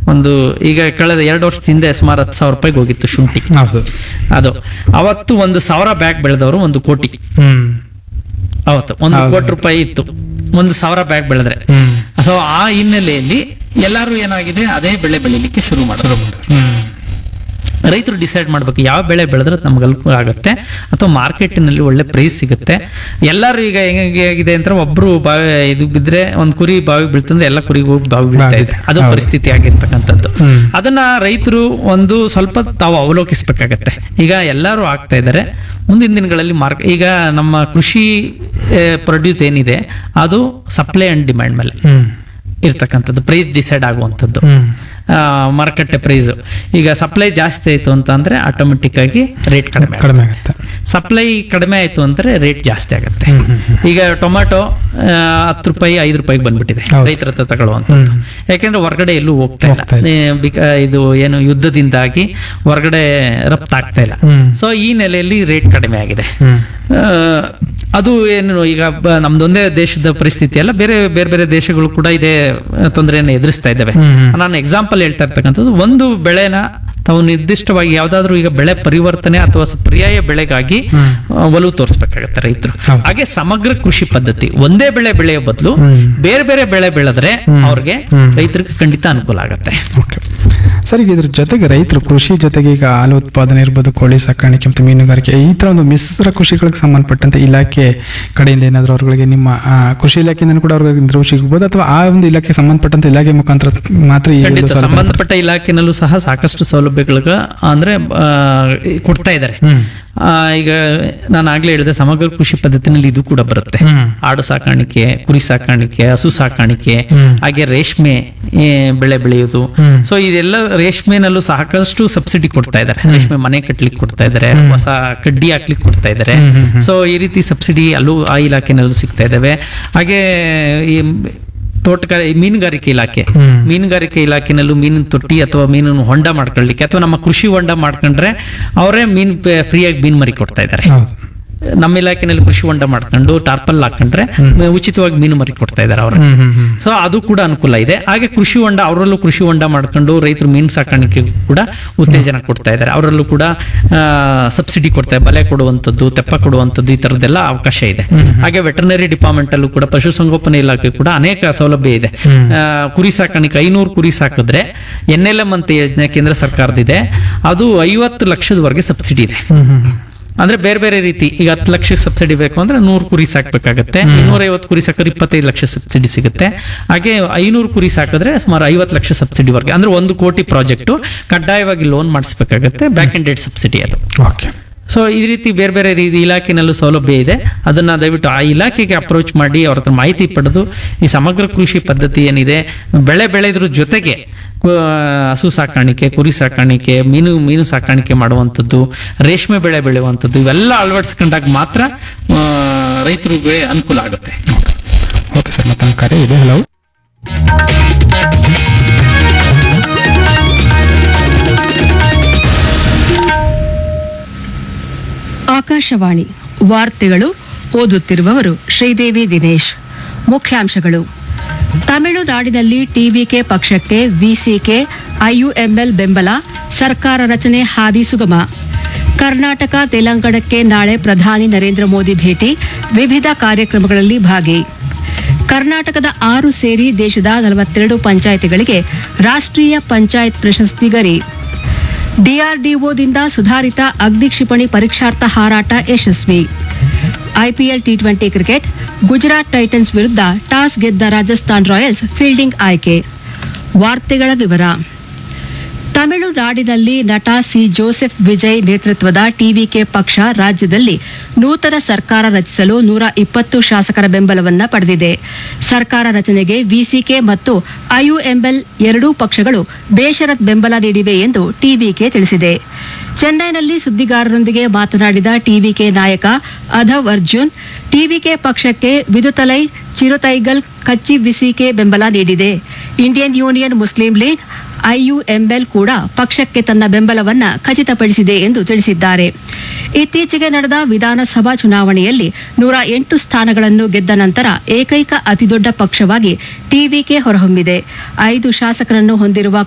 ಒಂದು ಈಗ ಕಳೆದ ಎರಡು ವರ್ಷದ ಹಿಂದೆ ಸುಮಾರು ಹತ್ತು ಸಾವಿರ ರೂಪಾಯಿಗೆ ಹೋಗಿತ್ತು ಶುಂಠಿ ಹೌದು ಅದು ಅವತ್ತು ಒಂದು ಸಾವಿರ ಬ್ಯಾಗ್ ಬೆಳೆದವರು ಒಂದು ಕೋಟಿ ಹ್ಮ್ ಅವತ್ತು ಒಂದು ಕೋಟಿ ರೂಪಾಯಿ ಇತ್ತು ಒಂದು ಸಾವಿರ ಬ್ಯಾಗ್ ಬೆಳೆದ್ರೆ ಹ್ಮ್ ಸೊ ಆ ಹಿನ್ನೆಲೆಯಲ್ಲಿ ಎಲ್ಲರೂ ಏನಾಗಿದೆ ಅದೇ ಬೆಳೆ ಬೆಳಿಲಿಕ್ಕೆ ಶುರು ಮಾಡೋದು ಹ್ಮ್ ರೈತರು ಡಿಸೈಡ್ ಮಾಡ್ಬೇಕು ಯಾವ ಬೆಳೆ ಬೆಳೆದ್ರೆ ನಮ್ಗೆ ಅನುಕೂಲ ಆಗುತ್ತೆ ಅಥವಾ ಮಾರ್ಕೆಟಿನಲ್ಲಿ ಒಳ್ಳೆ ಪ್ರೈಸ್ ಸಿಗುತ್ತೆ ಎಲ್ಲರೂ ಈಗ ಹೆಂಗೆ ಆಗಿದೆ ಅಂತ ಒಬ್ರು ಬಾವಿ ಇದು ಬಿದ್ರೆ ಒಂದ್ ಕುರಿ ಬಾವಿ ಬೀಳ್ತಂದ್ರೆ ಎಲ್ಲ ಕುರಿಗೂ ಬಾವಿ ಬೀಳ್ತಾ ಇದೆ ಅದು ಹೌದು. ಪರಿಸ್ಥಿತಿ ಆಗಿರ್ತಕ್ಕಂಥದ್ದು ಹ್ಮ್. ಅದನ್ನ ರೈತರು ಒಂದು ಸ್ವಲ್ಪ ತಾವು ಅವಲೋಕಿಸ್ಬೇಕಾಗತ್ತೆ ಈಗ ಎಲ್ಲರೂ ಆಗ್ತಾ ಇದ್ದಾರೆ ಮುಂದಿನ ದಿನಗಳಲ್ಲಿ ಮಾರ್ಕ್ ಈಗ ನಮ್ಮ ಕೃಷಿ ಪ್ರೊಡ್ಯೂಸ್ ಏನಿದೆ ಅದು ಸಪ್ಲೈ ಅಂಡ್ ಡಿಮ್ಯಾಂಡ್ ಮೇಲೆ ಹ್ಮ್ ಇರ್ತಕ್ಕಂಥದ್ದು ಪ್ರೈಸ್ ಡಿಸೈಡ್ ಆಗುವಂಥದ್ದು ಹ್ಮ್ ಮಾರುಕಟ್ಟೆ ಪ್ರೈಸ್ ಈಗ ಸಪ್ಲೈ ಜಾಸ್ತಿ ಆಯಿತು ಅಂತ ಅಂದ್ರೆ ಆಟೋಮೆಟಿಕ್ ಆಗಿ ರೇಟ್ ಕಡಿಮೆ ಆಗುತ್ತೆ. ಕಡಿಮೆ ಆಗುತ್ತೆ ಸಪ್ಲೈ ಕಡಿಮೆ ಆಯಿತು ಅಂದ್ರೆ ರೇಟ್ ಜಾಸ್ತಿ ಆಗುತ್ತೆ ಹ್ಮ್, ಹ್ಮ್, ಈಗ ಟೊಮ್ಯಾಟೊ ಆ, ಹತ್ತು ರೂಪಾಯಿ ಐದು ರೂಪಾಯಿಗೆ ಬಂದ್ಬಿಟ್ಟಿದೆ ಹೌದು. ರೈತರ ಹತ್ರ ತಗೊಳ್ಳುವಂಥದ್ದು ಯಾಕೆಂದ್ರೆ ಹೊರಗಡೆ ಎಲ್ಲೂ ಹೋಗ್ತಾ ಇಲ್ಲ ಹೋಗ್ತಾ ಇಲ್ಲ. ಏ, ಬಿಕ- ಇದು ಏನು ಯುದ್ಧದಿಂದಾಗಿ ಹೊರಗಡೆ ರಫ್ತಾಗ್ತಾ ಇಲ್ಲ ಹ್ಮ್ ಸೊ ಈ ನೆಲೆಯಲ್ಲಿ ರೇಟ್ ಕಡಿಮೆ ಆಗಿದೆ ಹ್ಮ್ ಆ, ಅದು ಏನು ಈಗ ಬ- ನಮ್ದೊಂದೇ ದೇಶದ ಪರಿಸ್ಥಿತಿ ಅಲ್ಲ ಬೇರೆ ಬೇರೆ ಬೇರೆ ದೇಶಗಳು ಕೂಡ ಇದೇ ತೊಂದರೆಯನ್ನು ಎದುರಿಸ್ತಾ ಇದ್ದಾವೆ ಹ್ಮ್, ಹ್ಮ್. ನಾನು ಎಕ್ಸಾಂಪಲ್ ಹೇಳ್ತಾ ಇರ್ತಕ್ಕಂಥದ್ದು ಒಂದು ಬೆಳೆನ ತಾವು ನಿರ್ದಿಷ್ಟವಾಗಿ ಯಾವ್ದಾದ್ರು ಈಗ ಬೆಳೆ ಪರಿವರ್ತನೆ ಅಥವಾ ಸ- ಪರ್ಯಾಯ ಬೆಳೆಗಾಗಿ ಆ, ಒಲವು ತೋರಿಸ್ಬೇಕಾಗತ್ತೆ ರೈತರು ಹೌದು. ಹಾಗೆ ಸಮಗ್ರ ಕೃಷಿ ಪದ್ಧತಿ ಒಂದೇ ಬೆಳೆ ಬೆಳೆಯೋ ಬದಲು ಹ್ಮ್. ಬೇರೆ ಬೇರೆ ಬೆಳೆ ಬೆಳೆದ್ರೆ ಅವ್ರಿಗೆ ರೈತರಿಗೆ ಖಂಡಿತ ಅನುಕೂಲ ಆಗುತ್ತೆ ಓಕೆ ಸರ್ ಈಗ ಇದ್ರ ಜೊತೆಗೆ ರೈತರು ಕೃಷಿ ಜೊತೆಗೆ ಈಗ ಹಾಲು ಉತ್ಪಾದನೆ ಇರ್ಬೋದು ಕೋಳಿ ಸಾಕಾಣಿಕೆ ಮತ್ತು ಮೀನುಗಾರಿಕೆ ಈ ತರ ಒಂದು ಮಿಶ್ರ ಕೃಷಿಗಳಿಗೆ ಸಂಬಂಧಪಟ್ಟಂತೆ ಇಲಾಖೆ ಕಡೆಯಿಂದ ಏನಾದರೂ ಅವ್ರಗಳಿಗೆ ನಿಮ್ಮ ಆ, ಕೃಷಿ ಇಲಾಖೆಯಿಂದ ಕೂಡ ಅವ್ರಿಗೆ ನೆರವು ಸಿಗಬಹುದು ಅಥವಾ ಆ ಒಂದು ಇಲಾಖೆಗೆ ಸಂಬಂಧಪಟ್ಟಂತೆ ಇಲಾಖೆ ಮುಖಾಂತರ ಮಾತ್ರ ಈ ಒಂದು ಖಂಡಿತ ಸೌಲಭ್ಯ- ಸಂಬಂಧಪಟ್ಟ ಇಲಾಖೆನಲ್ಲೂ ಸಹ ಸಾಕಷ್ಟು ಸೌಲಭ್ಯಗಳಿಗೆ ಅಂದ್ರೆ ಆ, ಕೊಡ್ತಾ ಇದ್ದಾರೆ ಹ್ಮ್ ಆ, ಈಗ ನಾನು ಆಗ್ಲೇ ಹೇಳಿದೆ ಸಮಗ್ರ ಕೃಷಿ ಪದ್ಧತಿನಲ್ಲಿ ಇದು ಕೂಡ ಬರುತ್ತೆ ಹ್ಮ್ ಆಡು ಸಾಕಾಣಿಕೆ ಕುರಿ ಸಾಕಾಣಿಕೆ ಹಸು ಸಾಕಾಣಿಕೆ ಹ್ಮ್. ಹಾಗೆ ರೇಷ್ಮೆ ಏ, ಬೆಳೆ ಬೆಳೆಯೋದು ಹ್ಮ್. ಸೊ ಇದೆಲ್ಲ ರೇಷ್ಮೆನಲ್ಲೂ ಸಾಕಷ್ಟು ಸಬ್ಸಿಡಿ ಕೊಡ್ತಾ ಇದ್ದಾರೆ ರೇಷ್ಮೆ ಮನೆ ಕಟ್ಲಿಕ್ಕೆ ಕೊಡ್ತಾ ಇದ್ದಾರೆ ಹೊಸ ಕಡ್ಡಿ ಹಾಕ್ಲಿಕ್ಕೆ ಕೊಡ್ತಾ ಇದ್ದಾರೆ ಹ್ಮ್, ಹ್ಮ್, ಹ್ಮ್. ಸೊ ಈ ರೀತಿ ಸಬ್ಸಿಡಿ ಅಲ್ಲೂ ಆ ಇಲಾಖೆನಲ್ಲೂ ಸಿಗ್ತಾ ಇದ್ದಾವೆ ಹಾಗೆ ಈ ತೋಟಗಾರಿ ಮೀನುಗಾರಿಕೆ ಇಲಾಖೆ ಹ್ಮ್. ಮೀನುಗಾರಿಕೆ ಇಲಾಖೆನಲ್ಲೂ ಮೀನಿನ ತೊಟ್ಟಿ ಅಥವಾ ಮೀನನ್ನು ಹೊಂಡ ಮಾಡ್ಕೊಳ್ಳಿಕ್ಕೆ ಅಥವಾ ನಮ್ಮ ಕೃಷಿ ಹೊಂಡ ಮಾಡ್ಕೊಂಡ್ರೆ ಅವರೇ ಮೀನ್ ಫ್ರೀಯಾಗಿ ಮೀನ್ ಮರಿ ಕೊಡ್ತಾ ಇದ್ದಾರೆ ಹೌದು ನಮ್ಮ ಇಲಾಖೆನಲ್ಲಿ ಕೃಷಿ ಹೊಂಡ ಮಾಡ್ಕೊಂಡು ಟಾರ್ಪಲ್ ಹಾಕೊಂಡ್ರೆ ಉಚಿತವಾಗಿ ಮೀನು ಮರಿ ಕೊಡ್ತಾ ಇದ್ದಾರೆ ಅವರು ಹ್ಮ್ ಹ್ಮ್ ಹ್ಮ್ ಸೊ ಅದು ಕೂಡ ಅನುಕೂಲ ಇದೆ ಹಾಗೆ ಕೃಷಿ ಹೊಂಡ ಅವರಲ್ಲೂ ಕೃಷಿ ಹೊಂಡ ಮಾಡ್ಕೊಂಡು ರೈತರು ಮೀನು ಸಾಕಾಣಿಕೆ ಕೂಡ ಉತ್ತೇಜನ ಕೊಡ್ತಾ ಇದ್ದಾರೆ ಅವರಲ್ಲೂ ಕೂಡ ಸಬ್ಸಿಡಿ ಕೊಡ್ತಾರೆ ಬಲೆ ಕೊಡುವಂಥದ್ದು ತೆಪ್ಪ ಕೊಡುವಂಥದ್ದು ಈ ಥರದ್ದೆಲ್ಲ ಅವಕಾಶ ಇದೆ ಹಾಗೆ ವೆಟರ್ನರಿ ಡಿಪಾರ್ಟ್ಮೆಂಟ್ ಅಲ್ಲೂ ಕೂಡ ಪಶುಸಂಗೋಪನೆ ಇಲಾಖೆ ಕೂಡ ಅನೇಕ ಸೌಲಭ್ಯ ಇದೆ ಆ, ಕುರಿ ಸಾಕಾಣಿಕೆ ಐನೂರು ಕುರಿ ಸಾಕಿದ್ರೆ ಎನ್ ಎಲ್ ಎಂ ಅಂತ ಯೋಜನೆ ಕೇಂದ್ರ ಸರ್ಕಾರದಿದೆ ಅದು ಐವತ್ತು ಲಕ್ಷದವರೆಗೆ ಸಬ್ಸಿಡಿ ಇದೆ ಹ್ಮ್ ಹ್ಮ್ ಹ್ಮ್ ಅಂದ್ರೆ ಬೇರೆ ಬೇರೆ ರೀತಿ ಈಗ ಹತ್ತು ಲಕ್ಷಕ್ಕೆ ಸಬ್ಸಿಡಿ ಬೇಕು ಅಂದ್ರೆ ನೂರು ಕುರಿ ಸಾಕ್ಬೇಕಾಗತ್ತೆ ಇನ್ನೂರ ಐವತ್ತು ಕುರಿ ಸಾಕಿದ್ರೆ ಇಪ್ಪತ್ತೈದು ಲಕ್ಷ ಸಬ್ಸಿಡಿ ಸಿಗುತ್ತೆ ಹಾಗೆ ಐನೂರು ಕುರಿ ಸಾಕಿದ್ರೆ ಸುಮಾರು ಐವತ್ತು ಲಕ್ಷ ಸಬ್ಸಿಡಿವರೆಗೆ ಅಂದ್ರೆ ಒಂದು ಕೋಟಿ ಪ್ರಾಜೆಕ್ಟು ಕಡ್ಡಾಯವಾಗಿ ಲೋನ್ ಮಾಡಿಸ್ಬೇಕಾಗತ್ತೆ ಬ್ಯಾಕ್ ಅಂಡ್ ಡೇಟ್ ಸಬ್ಸಿಡಿ ಅದು ಓಕೆ ಸೊ ಈ ರೀತಿ ಬೇರೆ ಬೇರೆ ರೀತಿ ಇಲಾಖೆನಲ್ಲೂ ಸೌಲಭ್ಯ ಇದೆ ಅದನ್ನ ದಯವಿಟ್ಟು ಆ ಇಲಾಖೆಗೆ ಅಪ್ರೋಚ್ ಮಾಡಿ ಅವ್ರ ಹತ್ರ ಮಾಹಿತಿ ಪಡೆದು ಈ ಸಮಗ್ರ ಕೃಷಿ ಪದ್ಧತಿ ಏನಿದೆ ಬೆಳೆ ಬೆಳೆದ್ರ ಜೊತೆಗೆ ಕು- ಹಸು ಸಾಕಾಣಿಕೆ ಕುರಿ ಸಾಕಾಣಿಕೆ ಮೀನು ಮೀನು ಸಾಕಾಣಿಕೆ ಮಾಡುವಂಥದ್ದು ರೇಷ್ಮೆ ಬೆಳೆ ಬೆಳೆಯುವಂಥದ್ದು ಇವೆಲ್ಲ ಅಳವಡಿಸ್ಕೊಂಡಾಗ ಮಾತ್ರ ಆ, ರೈತರಿಗೆ ಅನುಕೂಲ ಆಗುತ್ತೆ ಓಕೆ ಸರ್ ಮತ್ತೊಂದು ಕರೆ ಇದೆ ಹಲೋ ಆಕಾಶವಾಣಿ ವಾರ್ತೆಗಳು ಓದುತ್ತಿರುವವರು ಶ್ರೀದೇವಿ ದಿನೇಶ್ ಮುಖ್ಯಾಂಶಗಳು ತಮಿಳುನಾಡಿನಲ್ಲಿ ಟಿವಿಕೆ ಪಕ್ಷಕ್ಕೆ ವಿಸಿಕೆ ಐಯುಎಂಎಲ್ ಬೆಂಬಲ ಸರ್ಕಾರ ರಚನೆ ಹಾದಿ ಸುಗಮ ಕರ್ನಾಟಕ ತೆಲಂಗಾಣಕ್ಕೆ ನಾಳೆ ಪ್ರಧಾನಿ ನರೇಂದ್ರ ಮೋದಿ ಭೇಟಿ ವಿವಿಧ ಕಾರ್ಯಕ್ರಮಗಳಲ್ಲಿ ಭಾಗಿ ಕರ್ನಾಟಕದ ಆರು ಸೇರಿ ದೇಶದ ನಲವತ್ತೆರಡು ಪಂಚಾಯಿತಿಗಳಿಗೆ ರಾಷ್ಟ್ರೀಯ ಪಂಚಾಯತ್ ಪ್ರಶಸ್ತಿ ಗರಿ ಡಿಆರ್ಡಿಒದಿಂದ ಸುಧಾರಿತ ಅಗ್ನಿಕ್ಷಿಪಣಿ ಪರೀಕ್ಷಾರ್ಥ ಹಾರಾಟ ಯಶಸ್ವಿ IPL T twenty cricket Gujarat Titans ವಿರುದ್ಧ ಟಾಸ್ ಗೆದ್ದ ರಾಜಸ್ಥಾನ್ ರಾಯಲ್ಸ್ ಫೀಲ್ಡಿಂಗ್ ಆಯ್ಕೆ ವಾರ್ತೆಗಳ ವಿವರ ತಮಿಳುನಾಡಿನಲ್ಲಿ ನಟ ಸಿ ಜೋಸೆಫ್ ವಿಜಯ್ ನೇತೃತ್ವದ ಟಿವಿಕೆ ಪಕ್ಷ ರಾಜ್ಯದಲ್ಲಿ ನೂತನ ಸರ್ಕಾರ ರಚಿಸಲು ನೂರ ಇಪ್ಪತ್ತು ಶಾಸಕರ ಬೆಂಬಲವನ್ನ ಪಡೆದಿದೆ ಸರ್ಕಾರ ರಚನೆಗೆ ವಿಸಿಕೆ ಮತ್ತು ಐಯುಎಂಎಲ್ ಎರಡೂ ಪಕ್ಷಗಳು ಬೇಷರತ್ ಬೆಂಬಲ ನೀಡಿವೆ ಎಂದು ಟಿವಿಕೆ ತಿಳಿಸಿದೆ ಚೆನ್ನೈನಲ್ಲಿ ಸುದ್ದಿಗಾರರೊಂದಿಗೆ ಮಾತನಾಡಿದ ಟಿವಿಕೆ ನಾಯಕ ಅಧವ್ ಅರ್ಜುನ್ ಟಿವಿಕೆ ಪಕ್ಷಕ್ಕೆ ವಿದುತಲೈ ಚಿರುತೈಗಲ್ ಕಚ್ಚಿ ವಿಸಿಕೆ ಬೆಂಬಲ ನೀಡಿದೆ Indian Union Muslim League IUML ಕೂಡ ಪಕ್ಷಕ್ಕೆ ತನ್ನ ಬೆಂಬಲವನ್ನ ಖಚಿತಪಡಿಸಿದೆ ಎಂದು ತಿಳಿಸಿದ್ದಾರೆ ಇತ್ತೀಚೆಗೆ ನಡೆದ ವಿಧಾನಸಭಾ ಚುನಾವಣೆಯಲ್ಲಿ ನೂರ ಎಂಟು ಸ್ಥಾನಗಳನ್ನು ಗೆದ್ದ ನಂತರ ಏಕೈಕ ಅತಿದೊಡ್ಡ ಪಕ್ಷವಾಗಿ ಟಿವಿಕೆ ಹೊರಹೊಮ್ಮಿದೆ ಐದು ಶಾಸಕರನ್ನು ಹೊಂದಿರುವ